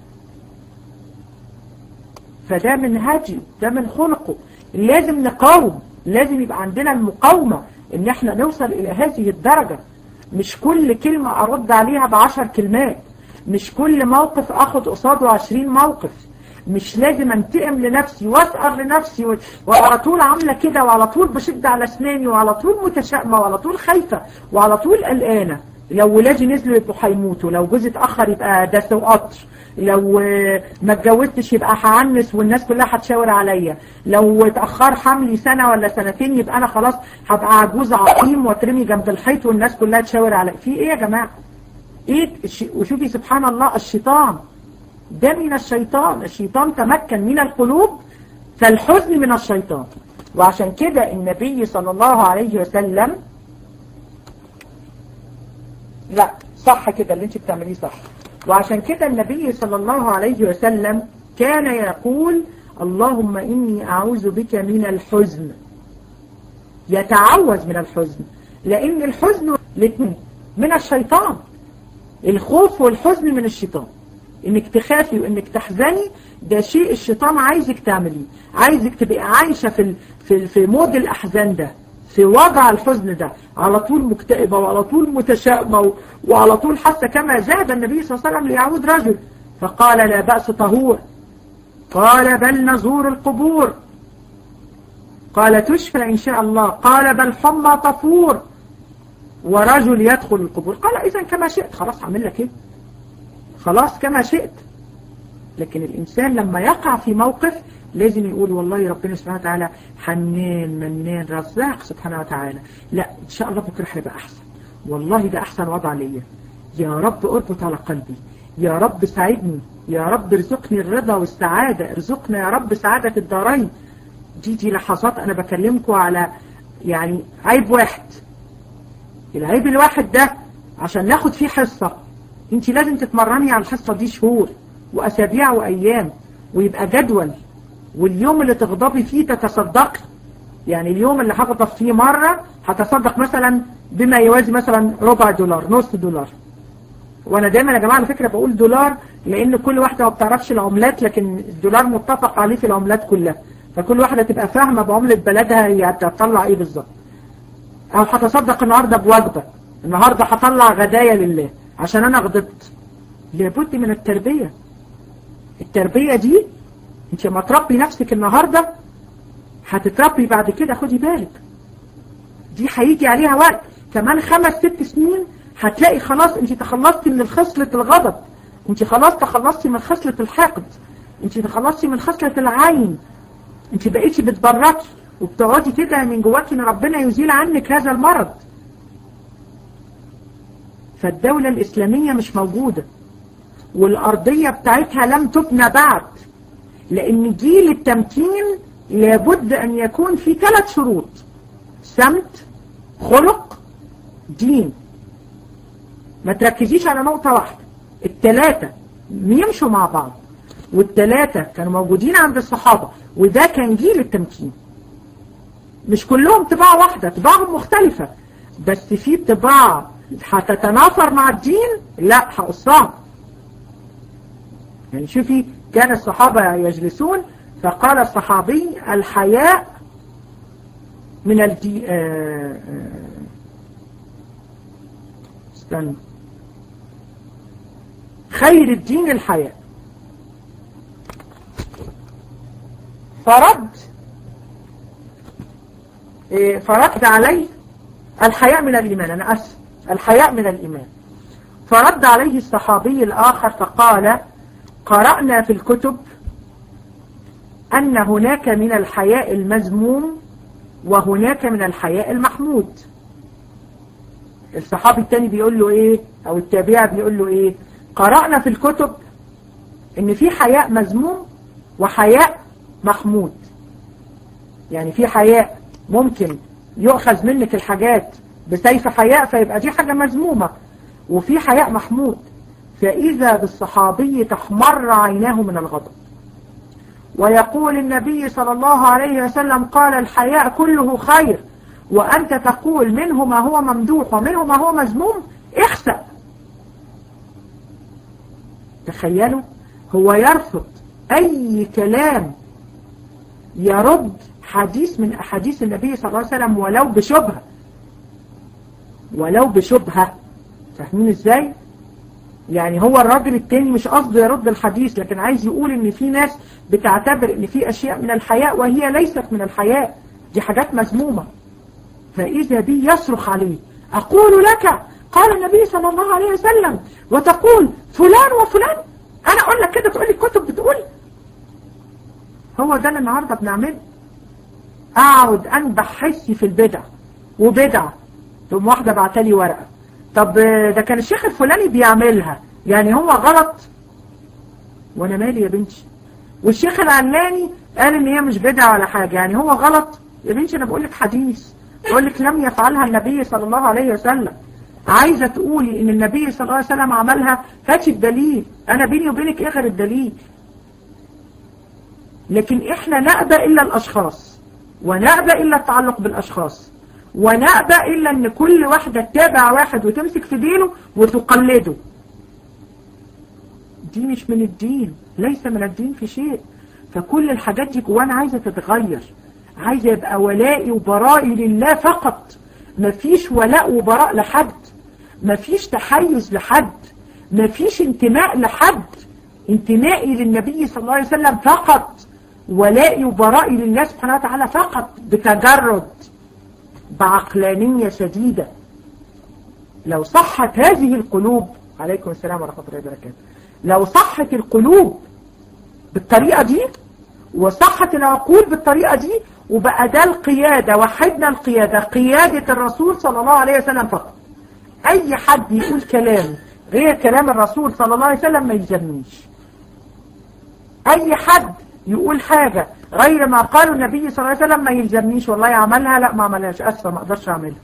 فده من هدي ده من خلقه لازم نقاوم لازم يبقى عندنا المقاومة ان احنا نوصل الى هذه الدرجة مش كل كلمة ارد عليها بعشر كلمات مش كل موقف اخد قصاده عشرين موقف مش لازم انتقم لنفسي واسأر لنفسي و- وعلى طول عاملة كده وعلى طول بشد على اسناني وعلى طول متشائمة وعلى طول خايفة وعلى طول قلقانة لو ولادي نزلوا يبقوا هيموتوا لو جوزي اتأخر يبقى ده سوء قطر لو آه، ما اتجوزتش يبقى هعنس والناس كلها هتشاور عليا لو اتأخر حملي سنة ولا سنتين يبقى انا خلاص هبقى عجوز عقيم واترمي جنب الحيط والناس كلها تشاور عليا في ايه يا جماعة ايه الش- وشوفي سبحان الله الشيطان ده من الشيطان الشيطان تمكن من القلوب فالحزن من الشيطان وعشان كده النبي صلى الله عليه وسلم لا صح كده اللي انت بتعمليه صح وعشان كده النبي صلى الله عليه وسلم كان يقول اللهم إني أعوذ بك من الحزن يتعوذ من الحزن لأن الحزن الاثنين من الشيطان الخوف والحزن من الشيطان انك تخافي وانك تحزني ده شيء الشيطان عايزك تعمليه عايزك تبقى عايشة في ال- في في مود الاحزان ده في وضع الحزن ده على طول مكتئبة وعلى طول متشائمة و- وعلى طول حتى كما ذهب النبي صلى الله عليه وسلم ليعود رجل فقال لا بأس طهور قال بل نزور القبور قال تشفى إن شاء الله قال بل حمى طفور ورجل يدخل القبور قال إذا كما شئت خلاص عمل لك إيه خلاص كما شئت لكن الإنسان لما يقع في موقف لازم يقول والله ربنا سبحانه وتعالى حنان منان رزاق سبحانه وتعالى لا إن شاء الله بكرة هيبقى أحسن والله ده أحسن وضع ليا يا رب اربط على قلبي يا رب ساعدني يا رب ارزقني الرضا والسعادة ارزقنا يا رب سعادة الدارين دي دي لحظات أنا بكلمكم على يعني عيب واحد العيب الواحد ده عشان ناخد فيه حصة انت لازم تتمرني على الحصة دي شهور وأسابيع وأيام ويبقى جدول واليوم اللي تغضبي فيه تتصدقي يعني اليوم اللي هغضب فيه مرة هتصدق مثلا بما يوازي مثلا ربع دولار نص دولار وانا دايما يا جماعة على فكرة بقول دولار لان كل واحدة ما بتعرفش العملات لكن الدولار متفق عليه في العملات كلها فكل واحدة تبقى فاهمة بعملة بلدها هي هتطلع ايه بالظبط او هتصدق النهاردة بوجبة النهاردة هطلع غدايا لله عشان انا غضبت لابد من التربية التربية دي انت لما تربي نفسك النهاردة هتتربي بعد كده خدي بالك دي هيجي عليها وقت كمان خمس ست سنين هتلاقي خلاص انت تخلصتي من خصلة الغضب انت خلاص تخلصتي من خصلة الحقد انت تخلصتي من خصلة العين انت بقيتي بتبركي وبتقعدي كده من جواكي ان ربنا يزيل عنك هذا المرض فالدولة الإسلامية مش موجودة والأرضية بتاعتها لم تبنى بعد لأن جيل التمكين لابد أن يكون في ثلاث شروط سمت خلق دين ما تركزيش على نقطة واحدة التلاتة يمشوا مع بعض والتلاتة كانوا موجودين عند الصحابة وده كان جيل التمكين مش كلهم طباع واحدة طباعهم مختلفة بس في طباع هتتنافر مع الدين لا هقصها يعني شوفي كان الصحابة يجلسون فقال الصحابي الحياء من الدي آه آه استنى خير الدين الحياء فرد إيه فرد عليه الحياء من الإيمان أنا أسف الحياء من الإيمان فرد عليه الصحابي الآخر فقال قرأنا في الكتب أن هناك من الحياء المذموم وهناك من الحياء المحمود الصحابي التاني بيقول له ايه او التابع بيقول له ايه قرأنا في الكتب ان في حياء مذموم وحياء محمود يعني في حياء ممكن يؤخذ منك الحاجات بسيف حياء فيبقى دي حاجة مذمومة وفي حياء محمود فإذا بالصحابي تحمر عيناه من الغضب ويقول النبي صلى الله عليه وسلم قال الحياء كله خير وأنت تقول منه ما هو ممدوح ومنه ما هو مذموم اخسأ تخيلوا هو يرفض أي كلام يرد حديث من أحاديث النبي صلى الله عليه وسلم ولو بشبهة ولو بشبهة فاهمين ازاي يعني هو الراجل التاني مش قصده يرد الحديث لكن عايز يقول ان في ناس بتعتبر ان في اشياء من الحياء وهي ليست من الحياء دي حاجات مذمومة فاذا بي يصرخ عليه اقول لك قال النبي صلى الله عليه وسلم وتقول فلان وفلان انا اقول لك كده تقول لي الكتب بتقول هو ده اللي النهارده بنعمله اقعد انبح حسي في البدع وبدع تقوم واحده بعتلي ورقه طب ده كان الشيخ الفلاني بيعملها يعني هو غلط وانا مالي يا بنتي والشيخ العلاني قال ان هي مش بدعه ولا حاجه يعني هو غلط يا بنتي انا بقول لك حديث بقول لك لم يفعلها النبي صلى الله عليه وسلم عايزه تقولي ان النبي صلى الله عليه وسلم عملها هاتي الدليل انا بيني وبينك ايه غير الدليل لكن احنا نأبى الا الاشخاص ونأبى الا التعلق بالاشخاص ونأبى إلا أن كل واحدة تتابع واحد وتمسك في دينه وتقلده دي مش من الدين ليس من الدين في شيء فكل الحاجات دي جوانا عايزة تتغير عايزة يبقى ولائي وبرائي لله فقط مفيش ولاء وبراء لحد مفيش تحيز لحد مفيش انتماء لحد انتمائي للنبي صلى الله عليه وسلم فقط ولائي وبرائي لله سبحانه وتعالى فقط بتجرد بعقلانية شديدة لو صحت هذه القلوب عليكم السلام ورحمة الله وبركاته لو صحت القلوب بالطريقة دي وصحت العقول بالطريقة دي وبقى ده القيادة وحدنا القيادة قيادة الرسول صلى الله عليه وسلم فقط أي حد يقول كلام غير كلام الرسول صلى الله عليه وسلم ما يلزمنيش أي حد يقول حاجة غير ما قاله النبي صلى الله عليه وسلم ما يلزمنيش والله عملها لا ما عملهاش أسفة ما أقدرش أعملها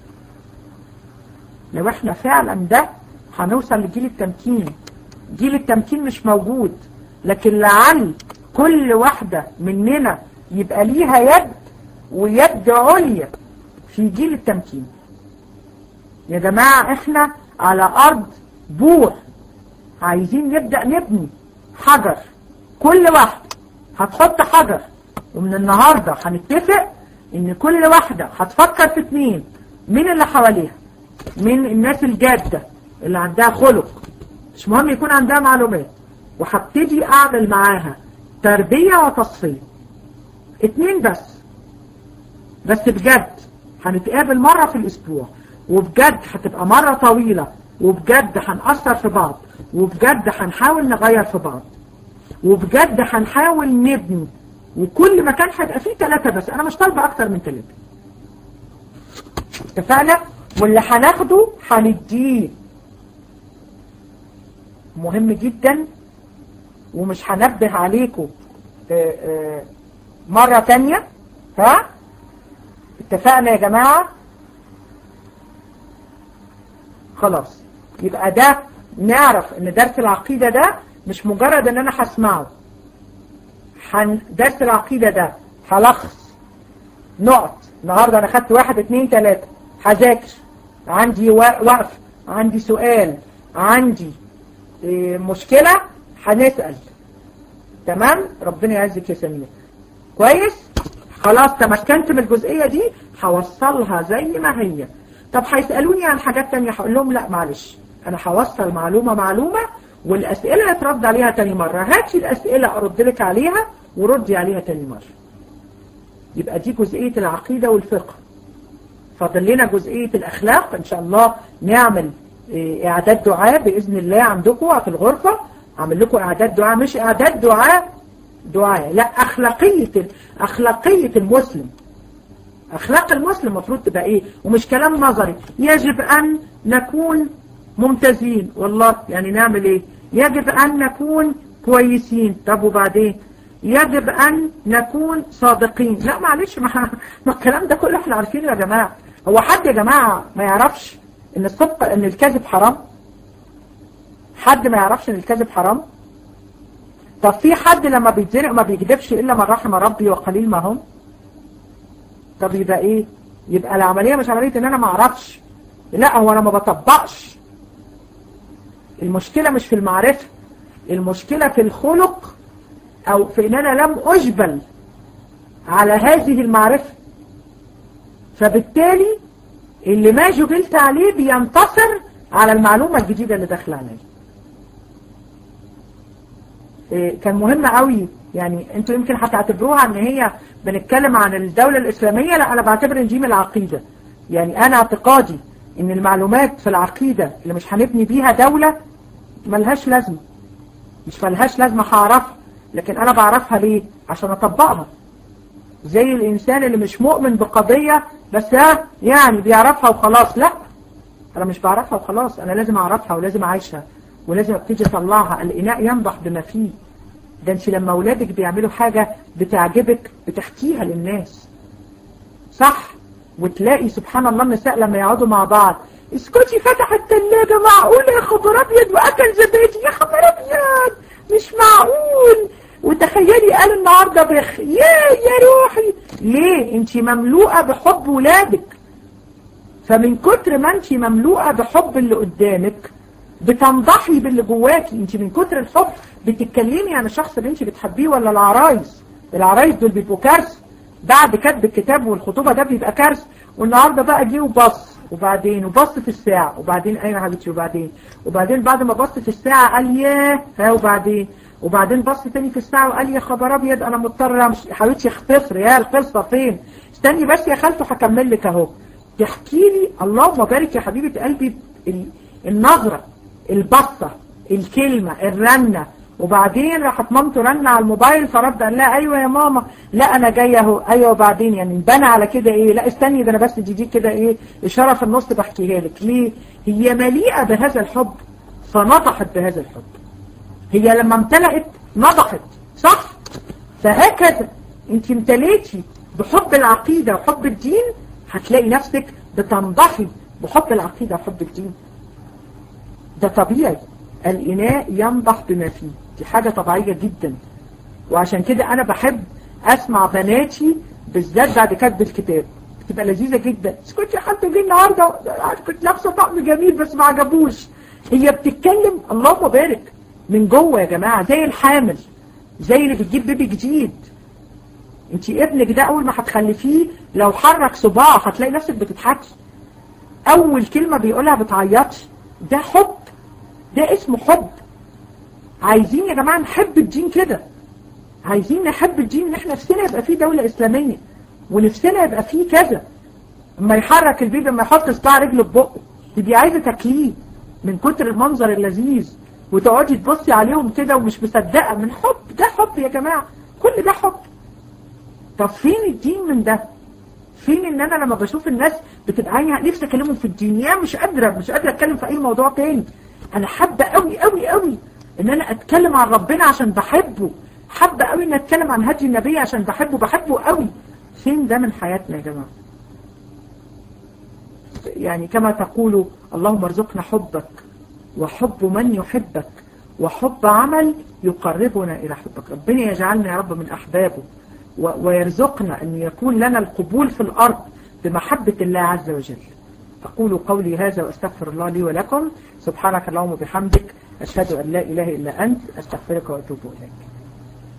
لو احنا فعلا ده هنوصل لجيل التمكين جيل التمكين مش موجود لكن لعل كل واحدة مننا يبقى ليها يد ويد عليا في جيل التمكين يا جماعة احنا على أرض بور عايزين نبدأ نبني حجر كل واحد هتحط حجر ومن النهاردة هنتفق ان كل واحدة هتفكر في اتنين من اللي حواليها من الناس الجادة اللي عندها خلق مش مهم يكون عندها معلومات وهبتدي اعمل معاها تربية وتصفية اتنين بس بس بجد هنتقابل مرة في الاسبوع وبجد هتبقى مرة طويلة وبجد هنأثر في بعض وبجد هنحاول نغير في بعض وبجد هنحاول نبني وكل مكان هيبقى فيه ثلاثة بس انا مش طالبة اكتر من ثلاثة اتفقنا واللي هناخده هنديه مهم جدا ومش هنبه عليكم مرة تانية ها اتفقنا يا جماعة خلاص يبقى ده نعرف ان درس العقيدة ده مش مجرد ان انا هسمعه حن درس العقيدة ده هلخص نقط النهاردة انا خدت واحد اتنين تلاتة هذاكر عندي وقف عندي سؤال عندي اه مشكلة هنسأل تمام ربنا يعزك يا سمير كويس خلاص تمكنت من الجزئية دي هوصلها زي ما هي طب هيسألوني عن حاجات تانية هقول لهم لا معلش انا هوصل معلومة معلومة والاسئلة هترد عليها تاني مرة هاتي الاسئلة ارد لك عليها وردي عليها تاني مرة يبقى دي جزئية العقيدة والفقه فاضل لنا جزئية الاخلاق ان شاء الله نعمل اعداد دعاء باذن الله عندكم في الغرفة اعمل لكم اعداد دعاء مش اعداد دعاء دعاء لا اخلاقية اخلاقية المسلم اخلاق المسلم المفروض تبقى ايه ومش كلام نظري يجب ان نكون ممتازين والله يعني نعمل ايه يجب ان نكون كويسين طب وبعدين يجب ان نكون صادقين لا معلش ما, ما الكلام ده كله احنا عارفينه يا جماعة هو حد يا جماعة ما يعرفش ان الصدق ان الكذب حرام حد ما يعرفش ان الكذب حرام طب في حد لما بيتزنق ما بيكذبش الا من رحم ربي وقليل ما هم طب يبقى ايه يبقى العملية مش عملية ان انا ما اعرفش لا هو انا ما بطبقش المشكلة مش في المعرفة المشكلة في الخلق او في ان انا لم اجبل على هذه المعرفة فبالتالي اللي ما جبلت عليه بينتصر على المعلومة الجديدة اللي داخله عليه إيه كان مهم قوي يعني انتوا يمكن هتعتبروها ان هي بنتكلم عن الدولة الاسلامية لا انا بعتبر ان دي من العقيدة يعني انا اعتقادي ان المعلومات في العقيدة اللي مش هنبني بيها دولة ملهاش لازمة مش ملهاش لازمة هعرفها لكن انا بعرفها ليه عشان اطبقها زي الانسان اللي مش مؤمن بقضية بس ها يعني بيعرفها وخلاص لا انا مش بعرفها وخلاص انا لازم اعرفها ولازم اعيشها ولازم ابتدي اطلعها الاناء ينضح بما فيه ده انت لما اولادك بيعملوا حاجة بتعجبك بتحكيها للناس صح وتلاقي سبحان الله النساء لما يقعدوا مع بعض اسكتي فتح الثلاجة معقول يا خبر ابيض واكل زبادي يا خبر ابيض مش معقول وتخيلي قال النهاردة بخ يا يا روحي ليه انت مملوءة بحب ولادك فمن كتر ما انت مملوءة بحب اللي قدامك بتنضحي باللي جواكي انت من كتر الحب بتتكلمي عن الشخص اللي انت بتحبيه ولا العرايس العرايس دول بيبقوا كارثه بعد كتب الكتاب والخطوبة ده بيبقى كارثه والنهارده بقى جه وبص وبعدين وبص في الساعة وبعدين ايوه يا حبيبتي وبعدين وبعدين بعد ما بص في الساعة قال ياه ها وبعدين وبعدين بص تاني في الساعة وقال يا خبر ابيض انا مضطر امشي حبيبتي اختصر يا القصة فين استني بس يا خالته هكمل لك اهو تحكي لي اللهم بارك يا حبيبة قلبي النظرة البصة الكلمة الرنة وبعدين راحت مامته رن على الموبايل فرد قال لها ايوه يا ماما لا انا جايه اهو ايوه وبعدين يعني بنى على كده ايه لا استني ده انا بس دي دي كده ايه اشاره في النص بحكيها لك ليه هي مليئه بهذا الحب فنضحت بهذا الحب هي لما امتلأت نضحت صح فهكذا انت امتليتي بحب العقيده وحب الدين هتلاقي نفسك بتنضحي بحب العقيده وحب الدين ده طبيعي الإناء ينضح بما فيه دي حاجة طبيعية جدا وعشان كده أنا بحب أسمع بناتي بالذات بعد كتب الكتاب بتبقى لذيذة جدا كنت يا حد جه النهاردة كنت لابسة طقم جميل بس ما عجبوش هي بتتكلم اللهم بارك من جوه يا جماعة زي الحامل زي اللي بتجيب بيبي جديد انت ابنك ده اول ما هتخلفيه لو حرك صباعه هتلاقي نفسك بتضحكي اول كلمة بيقولها بتعيطي ده حب ده اسمه حب عايزين يا جماعة نحب الدين كده عايزين نحب الدين ان احنا نفسنا يبقى فيه دولة اسلامية ونفسنا يبقى فيه كذا اما يحرك البيبي اما يحط صباع رجله في بقه تبقي عايزة تاكليه من كتر المنظر اللذيذ وتقعدي تبصي عليهم كده ومش مصدقة من حب ده حب يا جماعة كل ده حب طب فين الدين من ده فين ان انا لما بشوف الناس بتبقى عايزة نفسي اكلمهم في الدين يا مش قادرة مش قادرة اتكلم في اي موضوع تاني انا حابة قوي قوي قوي ان انا اتكلم عن ربنا عشان بحبه حابة قوي ان اتكلم عن هدي النبي عشان بحبه بحبه قوي فين ده من حياتنا يا جماعة يعني كما تقول اللهم ارزقنا حبك وحب من يحبك وحب عمل يقربنا إلى حبك ربنا يجعلنا يا رب من أحبابه ويرزقنا أن يكون لنا القبول في الأرض بمحبة الله عز وجل أقول قولي هذا وأستغفر الله لي ولكم سبحانك اللهم وبحمدك أشهد أن لا إله إلا أنت أستغفرك وأتوب إليك